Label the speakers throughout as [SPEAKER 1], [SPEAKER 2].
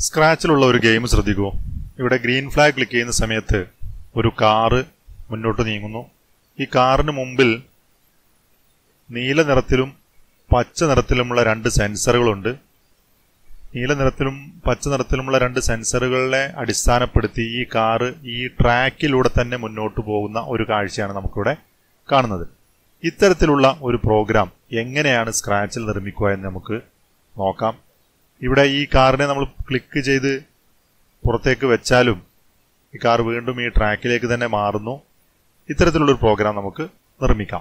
[SPEAKER 1] സ്ക്രാച്ചിലുള്ള ഒരു ഗെയിം ശ്രദ്ധിക്കൂ ഇവിടെ ഗ്രീൻ ഫ്ലാഗ് ക്ലിക്ക് ചെയ്യുന്ന സമയത്ത് ഒരു കാറ് മുന്നോട്ട് നീങ്ങുന്നു ഈ കാറിന് മുമ്പിൽ നീല നിറത്തിലും പച്ച നിറത്തിലുമുള്ള രണ്ട് സെൻസറുകളുണ്ട് നീല നിറത്തിലും പച്ച നിറത്തിലുമുള്ള രണ്ട് സെൻസറുകളെ അടിസ്ഥാനപ്പെടുത്തി ഈ കാറ് ഈ ട്രാക്കിലൂടെ തന്നെ മുന്നോട്ട് പോകുന്ന ഒരു കാഴ്ചയാണ് നമുക്കിവിടെ കാണുന്നത് ഇത്തരത്തിലുള്ള ഒരു പ്രോഗ്രാം എങ്ങനെയാണ് സ്ക്രാച്ചിൽ നിർമ്മിക്കുക എന്ന് നമുക്ക് നോക്കാം ഇവിടെ ഈ കാറിനെ നമ്മൾ ക്ലിക്ക് ചെയ്ത് പുറത്തേക്ക് വെച്ചാലും ഈ കാർ വീണ്ടും ഈ ട്രാക്കിലേക്ക് തന്നെ മാറുന്നു ഇത്തരത്തിലുള്ളൊരു പ്രോഗ്രാം നമുക്ക് നിർമ്മിക്കാം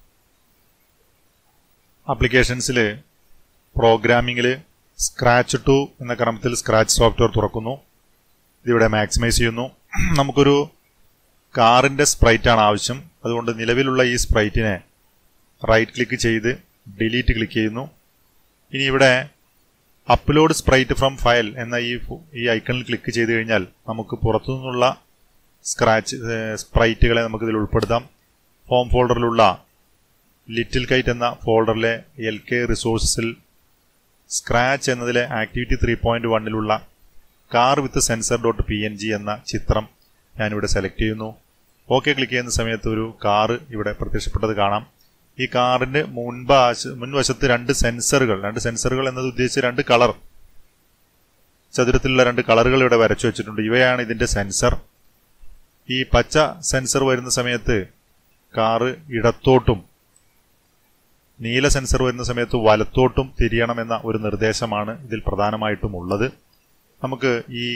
[SPEAKER 1] ആപ്ലിക്കേഷൻസിൽ പ്രോഗ്രാമിങ്ങിൽ സ്ക്രാച്ച് ടു എന്ന ക്രമത്തിൽ സ്ക്രാച്ച് സോഫ്റ്റ്വെയർ തുറക്കുന്നു ഇതിവിടെ മാക്സിമൈസ് ചെയ്യുന്നു നമുക്കൊരു കാറിൻ്റെ സ്പ്രൈറ്റാണ് ആവശ്യം അതുകൊണ്ട് നിലവിലുള്ള ഈ സ്പ്രൈറ്റിനെ റൈറ്റ് ക്ലിക്ക് ചെയ്ത് ഡിലീറ്റ് ക്ലിക്ക് ചെയ്യുന്നു ഇനി ഇവിടെ അപ്ലോഡ് സ്പ്രൈറ്റ് ഫ്രം ഫയൽ എന്ന ഈ ഈ ഐക്കണിൽ ക്ലിക്ക് ചെയ്ത് കഴിഞ്ഞാൽ നമുക്ക് പുറത്തുനിന്നുള്ള സ്ക്രാച്ച് സ്പ്രൈറ്റുകളെ നമുക്ക് ഇതിൽ ഉൾപ്പെടുത്താം ഹോം ഫോൾഡറിലുള്ള ലിറ്റിൽ കൈറ്റ് എന്ന ഫോൾഡറിലെ എൽ കെ റിസോഴ്സസിൽ സ്ക്രാച്ച് എന്നതിലെ ആക്ടിവിറ്റി ത്രീ പോയിന്റ് വണ്ണിലുള്ള car with sensor dot P N G എന്ന ചിത്രം ഞാനിവിടെ സെലക്ട് ചെയ്യുന്നു ഓക്കെ ക്ലിക്ക് ചെയ്യുന്ന സമയത്ത് ഒരു കാറ് ഇവിടെ പ്രത്യക്ഷപ്പെട്ടത് കാണാം ഈ കാറിന്റെ മുൻപാശ മുൻവശത്ത് രണ്ട് സെൻസറുകൾ രണ്ട് സെൻസറുകൾ എന്നത് ഉദ്ദേശിച്ച് രണ്ട് കളർ ചതുരത്തിലുള്ള രണ്ട് കളറുകൾ ഇവിടെ വരച്ചു വെച്ചിട്ടുണ്ട് ഇവയാണ് ഇതിന്റെ സെൻസർ ഈ പച്ച സെൻസർ വരുന്ന സമയത്ത് കാറ് ഇടത്തോട്ടും നീല സെൻസർ വരുന്ന സമയത്ത് വലത്തോട്ടും തിരിയണമെന്ന ഒരു നിർദ്ദേശമാണ് ഇതിൽ പ്രധാനമായിട്ടും ഉള്ളത് നമുക്ക് ഈ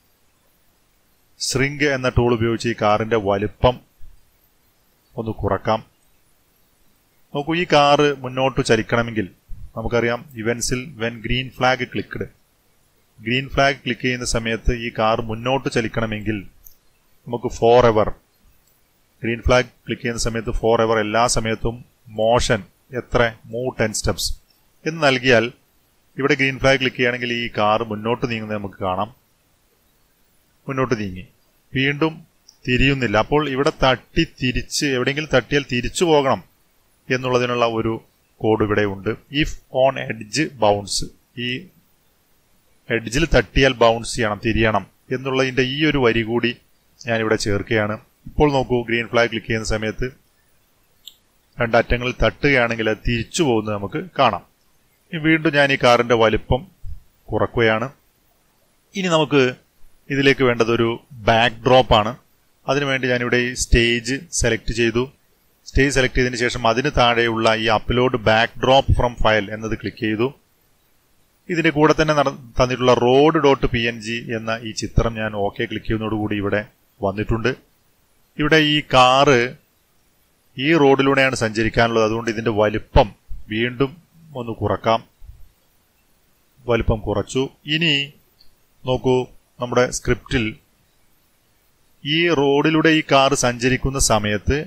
[SPEAKER 1] ശ്രിങ്ക് എന്ന ടൂൾ ഉപയോഗിച്ച് ഈ കാറിന്റെ വലുപ്പം ഒന്ന് കുറക്കാം നോക്കൂ ഈ കാറ് മുന്നോട്ട് ചലിക്കണമെങ്കിൽ നമുക്കറിയാം ഇവൻസിൽ when green flag clicked green flag click ചെയ്യുന്ന സമയത്ത് ഈ കാർ മുന്നോട്ട് ചലിക്കണമെങ്കിൽ നമുക്ക് forever green flag click ചെയ്യുന്ന സമയത്ത് ഫോർ എവർ എല്ലാ സമയത്തും മോഷൻ എത്ര മൂവ് ടെൻ സ്റ്റെപ്സ് എന്ന് നൽകിയാൽ ഇവിടെ ഗ്രീൻ ഫ്ലാഗ് ക്ലിക്ക് ചെയ്യുകയാണെങ്കിൽ ഈ കാർ മുന്നോട്ട് നീങ്ങുന്നത് നമുക്ക് കാണാം മുന്നോട്ട് നീങ്ങി വീണ്ടും തിരിയുന്നില്ല അപ്പോൾ ഇവിടെ തട്ടി തിരിച്ച് എവിടെയെങ്കിലും തട്ടിയാൽ തിരിച്ചു പോകണം എന്നുള്ളതിനുള്ള ഒരു കോഡ് ഇവിടെ ഉണ്ട് ഇഫ് ഓൺ എഡ്ജ് ബൗൺസ് ഈ എഡ്ജിൽ തട്ടിയാൽ ബൗൺസ് ചെയ്യണം തിരിയണം എന്നുള്ളതിന്റെ ഈ ഒരു വരി കൂടി ഞാനിവിടെ ചേർക്കുകയാണ് ഇപ്പോൾ നോക്കൂ ഗ്രീൻ ഫ്ലാഗ് ക്ലിക്ക് ചെയ്യുന്ന സമയത്ത് രണ്ടറ്റങ്ങളിൽ തട്ടുകയാണെങ്കിൽ അത് തിരിച്ചു പോകുന്നത് നമുക്ക് കാണാം ഇനി വീണ്ടും ഞാൻ ഈ കാറിന്റെ വലിപ്പം കുറക്കുകയാണ് ഇനി നമുക്ക് ഇതിലേക്ക് വേണ്ടത് ഒരു ബാക്ക് ഡ്രോപ്പ് ആണ് അതിനുവേണ്ടി ഞാനിവിടെ ഈ സ്റ്റേജ് സെലക്ട് ചെയ്തു സ്റ്റേജ് സെലക്ട് ചെയ്തതിന് ശേഷം അതിന് താഴെയുള്ള ഈ upload backdrop from file എന്നത് ക്ലിക്ക് ചെയ്തു ഇതിന്റെ കൂടെ തന്നെ തന്നിട്ടുള്ള road dot P N G എന്ന ഈ ചിത്രം ഞാൻ ഓക്കെ ക്ലിക്ക് ചെയ്യുന്നതോടുകൂടി ഇവിടെ വന്നിട്ടുണ്ട് ഇവിടെ ഈ കാറ് ഈ റോഡിലൂടെയാണ് സഞ്ചരിക്കാനുള്ളത് അതുകൊണ്ട് ഇതിന്റെ വലിപ്പം വീണ്ടും ഒന്ന് കുറക്കാം വലിപ്പം കുറച്ചു ഇനി നോക്കൂ നമ്മുടെ സ്ക്രിപ്റ്റിൽ ഈ റോഡിലൂടെ ഈ കാർ സഞ്ചരിക്കുന്ന സമയത്ത്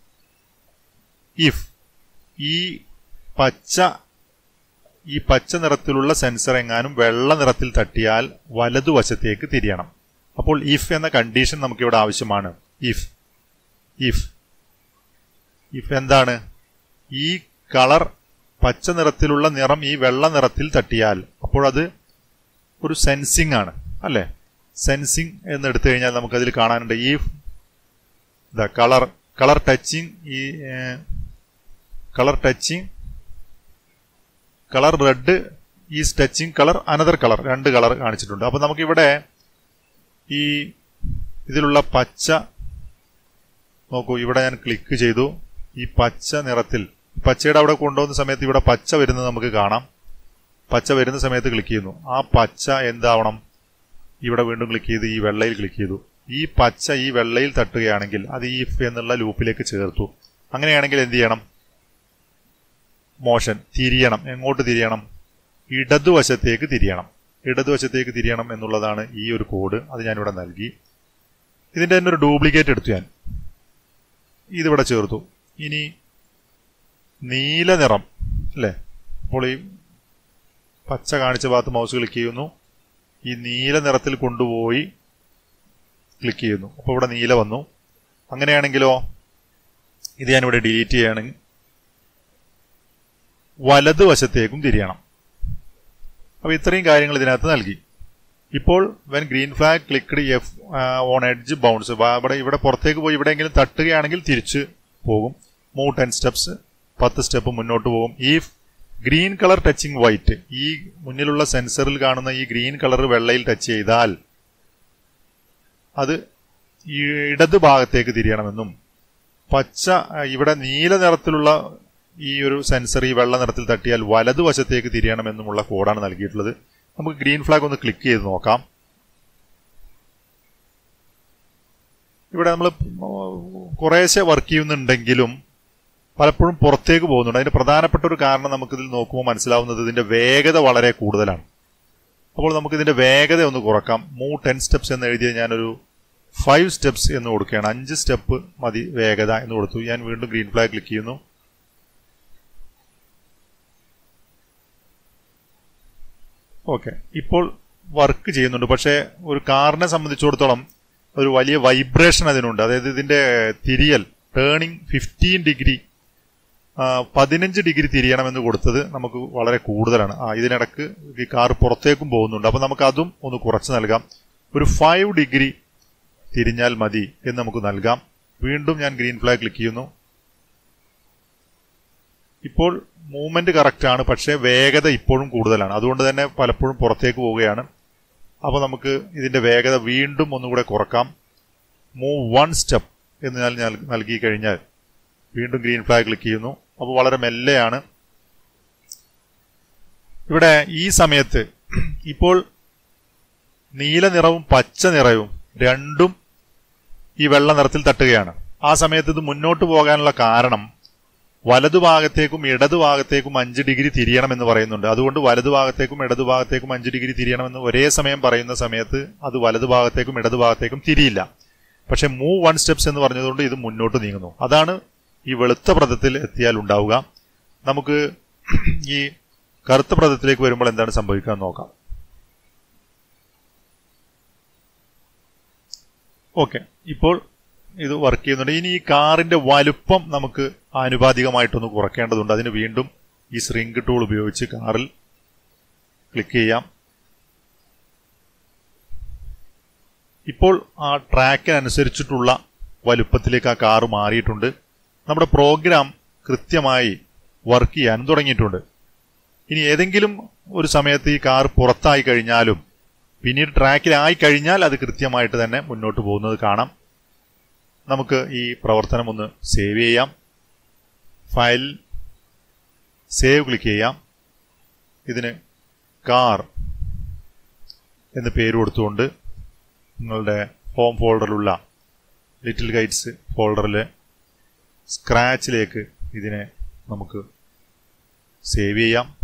[SPEAKER 1] ഇഫ് ഈ പച്ച ഈ പച്ച നിറത്തിലുള്ള സെൻസർ എങ്ങാനും വെള്ള നിറത്തിൽ തട്ടിയാൽ വലതുവശത്തേക്ക് തിരിയണം അപ്പോൾ ഇഫ് എന്ന കണ്ടീഷൻ നമുക്കിവിടെ ആവശ്യമാണ് ഇഫ് ഇഫ് ഇഫ് എന്താണ് ഈ കളർ പച്ച നിറത്തിലുള്ള നിറം ഈ വെള്ള നിറത്തിൽ തട്ടിയാൽ അപ്പോൾ അത് ഒരു സെൻസിങ് ആണ് അല്ലേ സെൻസിങ് എന്ന് എടുത്തു കഴിഞ്ഞാൽ നമുക്കതിൽ കാണാനുണ്ട് ഈ ദ കളർ കളർ ടച്ചിങ് ഈ colour touching colour red is touching colour another colour രണ്ട് കളർ കാണിച്ചിട്ടുണ്ട് അപ്പൊ നമുക്കിവിടെ ഈ ഇതിലുള്ള പച്ച നോക്കൂ ഇവിടെ ഞാൻ ക്ലിക്ക് ചെയ്തു ഈ പച്ച നിറത്തിൽ പച്ചയുടെ അവിടെ കൊണ്ടുപോകുന്ന സമയത്ത് ഇവിടെ പച്ച വരുന്നത് നമുക്ക് കാണാം പച്ച വരുന്ന സമയത്ത് ക്ലിക്ക് ചെയ്യുന്നു ആ പച്ച എന്താവണം ഇവിടെ വീണ്ടും ക്ലിക്ക് ചെയ്ത് ഈ വെള്ളയിൽ ക്ലിക്ക് ചെയ്തു ഈ പച്ച ഈ വെള്ളയിൽ തട്ടുകയാണെങ്കിൽ അത് ഈ ഇഫ് എന്നുള്ള ലൂപ്പിലേക്ക് ചേർത്തു അങ്ങനെയാണെങ്കിൽ എന്ത് ചെയ്യണം മോഷൻ തിരിയണം എങ്ങോട്ട് തിരിയണം ഇടതുവശത്തേക്ക് തിരിയണം ഇടതുവശത്തേക്ക് തിരിയണം എന്നുള്ളതാണ് ഈ ഒരു കോഡ് അത് ഞാനിവിടെ നൽകി ഇതിന്റെ തന്നെ ഒരു ഡ്യൂപ്ലിക്കേറ്റ് എടുത്തു ഞാൻ ഇതിവിടെ ചേർത്തു ഇനി നീല നിറം അല്ലേ അപ്പോൾ ഈ പച്ച കാണിച്ച ഭാഗത്ത് മൗസ് ക്ലിക്ക് ചെയ്യുന്നു ഈ നീല നിറത്തിൽ കൊണ്ടുപോയി ക്ലിക്ക് ചെയ്യുന്നു അപ്പോൾ ഇവിടെ നീല വന്നു അങ്ങനെയാണെങ്കിലോ ഇത് ഞാനിവിടെ ഡിലീറ്റ് ചെയ്യുകയാണെങ്കിൽ വലതുവശത്തേക്കും തിരിയണം അപ്പോൾ ഇത്രയും കാര്യങ്ങൾ ഇതിനകത്ത് നൽകി ഇപ്പോൾ when green flag clicked if on edge bounce ഇവിടെ ഇവിടെ പുറത്തേക്ക് പോയി എവിടെയെങ്കിലും തട്ടുകയാണെങ്കിൽ തിരിച്ച് പോകും മൂവ് ടെൻ സ്റ്റെപ്സ് പത്ത് സ്റ്റെപ്പ് മുന്നോട്ട് പോകും ഈ ഗ്രീൻ കളർ ടച്ചിങ് വൈറ്റ് ഈ മുന്നിലുള്ള സെൻസറിൽ കാണുന്ന ഈ ഗ്രീൻ കളർ വെള്ളയിൽ ടച്ച് ചെയ്താൽ അത് ഈ ഇടത് ഭാഗത്തേക്ക് തിരിയണമെന്നും പച്ച ഇവിടെ നീല നിറത്തിലുള്ള ഈ ഒരു സെൻസർ ഈ വെള്ള നിറത്തിൽ തട്ടിയാൽ വലതുവശത്തേക്ക് തിരിയണമെന്നുമുള്ള കോഡാണ് നൽകിയിട്ടുള്ളത് നമുക്ക് ഗ്രീൻ ഫ്ലാഗ് ഒന്ന് ക്ലിക്ക് ചെയ്ത് നോക്കാം ഇവിടെ നമ്മൾ കുറേശ്ശെ വർക്ക് ചെയ്യുന്നുണ്ടെങ്കിലും പലപ്പോഴും പുറത്തേക്ക് പോകുന്നുണ്ട് അതിന്റെ പ്രധാനപ്പെട്ട ഒരു കാരണം നമുക്കിതിൽ നോക്കുമ്പോൾ മനസ്സിലാവുന്നത് ഇതിന്റെ വേഗത വളരെ കൂടുതലാണ് അപ്പോൾ നമുക്ക് ഇതിന്റെ വേഗത ഒന്ന് കുറക്കാം മൂവ് ടെൻ സ്റ്റെപ്സ് എന്ന് എഴുതിയ ഞാനൊരു ഫൈവ് സ്റ്റെപ്സ് എന്ന് കൊടുക്കുകയാണ് അഞ്ച് സ്റ്റെപ്പ് മതി വേഗത എന്ന് കൊടുത്തു ഞാൻ വീണ്ടും ഗ്രീൻ ഫ്ലാഗ് ക്ലിക്ക് ചെയ്യുന്നു ഓക്കെ ഇപ്പോൾ വർക്ക് ചെയ്യുന്നുണ്ട് പക്ഷേ ഒരു കാറിനെ സംബന്ധിച്ചിടത്തോളം ഒരു വലിയ വൈബ്രേഷൻ അതിനുണ്ട് അതായത് ഇതിന്റെ തിരിയൽ ടേണിംഗ് ഫിഫ്റ്റീൻ ഡിഗ്രി പതിനഞ്ച് ഡിഗ്രി തിരിയണമെന്ന് കൊടുത്തത് നമുക്ക് വളരെ കൂടുതലാണ് ആ ഇതിനിടക്ക് ഈ കാർ പുറത്തേക്കും പോകുന്നുണ്ട് അപ്പോൾ നമുക്ക് അതും ഒന്ന് കുറച്ച് നൽകാം ഒരു ഫൈവ് ഡിഗ്രി തിരിഞ്ഞാൽ മതി എന്ന് നമുക്ക് നൽകാം വീണ്ടും ഞാൻ ഗ്രീൻ ഫ്ലാഗ് ക്ലിക്ക് ചെയ്യുന്നു ഇപ്പോൾ മൂവ്മെന്റ് കറക്റ്റ് ആണ് പക്ഷേ വേഗത ഇപ്പോഴും കൂടുതലാണ് അതുകൊണ്ട് തന്നെ പലപ്പോഴും പുറത്തേക്ക് പോവുകയാണ് അപ്പോൾ നമുക്ക് ഇതിന്റെ വേഗത വീണ്ടും ഒന്നുകൂടെ കുറക്കാം മൂവ് വൺ സ്റ്റെപ്പ് എന്ന് ഞാൻ നൽകി കഴിഞ്ഞാൽ വീണ്ടും ഗ്രീൻ ഫ്ലാഗ് ക്ലിക്ക് ചെയ്യുന്നു അപ്പോൾ വളരെ മെല്ലെയാണ് ഇവിടെ ഈ സമയത്ത് ഇപ്പോൾ നീല നിറവും പച്ച നിറവും രണ്ടും ഈ വെള്ള നിറത്തിൽ തട്ടുകയാണ് ആ സമയത്ത് ഇത് മുന്നോട്ട് പോകാനുള്ള കാരണം വലതുഭാഗത്തേക്കും ഇടതുഭാഗത്തേക്കും അഞ്ച് ഡിഗ്രി തിരിയണം എന്ന് പറയുന്നുണ്ട് അതുകൊണ്ട് വലതുഭാഗത്തേക്കും ഇടതുഭാഗത്തേക്കും അഞ്ച് ഡിഗ്രി തിരിയണമെന്ന് ഒരേ സമയം പറയുന്ന സമയത്ത് അത് വലതുഭാഗത്തേക്കും ഇടതുഭാഗത്തേക്കും തിരിയില്ല പക്ഷെ മൂവ് വൺ സ്റ്റെപ്സ് എന്ന് പറഞ്ഞതുകൊണ്ട് ഇത് മുന്നോട്ട് നീങ്ങുന്നു അതാണ് ഈ വെളുത്ത പ്രതത്തിൽ എത്തിയാൽ ഉണ്ടാവുക നമുക്ക് ഈ കറുത്ത പ്രതത്തിലേക്ക് വരുമ്പോൾ എന്താണ് സംഭവിക്കുക എന്ന് നോക്കാം ഓക്കെ ഇപ്പോൾ ഇത് വർക്ക് ചെയ്യുന്നുണ്ട് ഇനി ഈ കാറിന്റെ വലുപ്പം നമുക്ക് ആനുപാതികമായിട്ടൊന്ന് കുറയ്ക്കേണ്ടതുണ്ട് അതിന് വീണ്ടും ഈ സ്രിങ്ക് ടൂൾ ഉപയോഗിച്ച് കാറിൽ ക്ലിക്ക് ചെയ്യാം ഇപ്പോൾ ആ ട്രാക്കിനനുസരിച്ചിട്ടുള്ള വലുപ്പത്തിലേക്ക് ആ കാറ് മാറിയിട്ടുണ്ട് നമ്മുടെ പ്രോഗ്രാം കൃത്യമായി വർക്ക് ചെയ്യാൻ തുടങ്ങിയിട്ടുണ്ട് ഇനി ഏതെങ്കിലും ഒരു സമയത്ത് ഈ കാർ പുറത്തായി കഴിഞ്ഞാലും പിന്നീട് ട്രാക്കിലായി കഴിഞ്ഞാൽ അത് കൃത്യമായിട്ട് തന്നെ മുന്നോട്ട് പോകുന്നത് കാണാം നമുക്ക് ഈ പ്രവർത്തനം ഒന്ന് സേവ് ചെയ്യാം ഫയൽ സേവ് ക്ലിക്ക് ചെയ്യാം ഇതിന് കാർ എന്ന് പേര് കൊടുത്തുകൊണ്ട് നിങ്ങളുടെ ഹോം ഫോൾഡറിലുള്ള ലിറ്റിൽ ഗൈഡ്സ് ഫോൾഡറിൽ സ്ക്രാച്ചിലേക്ക് ഇതിനെ നമുക്ക് സേവ് ചെയ്യാം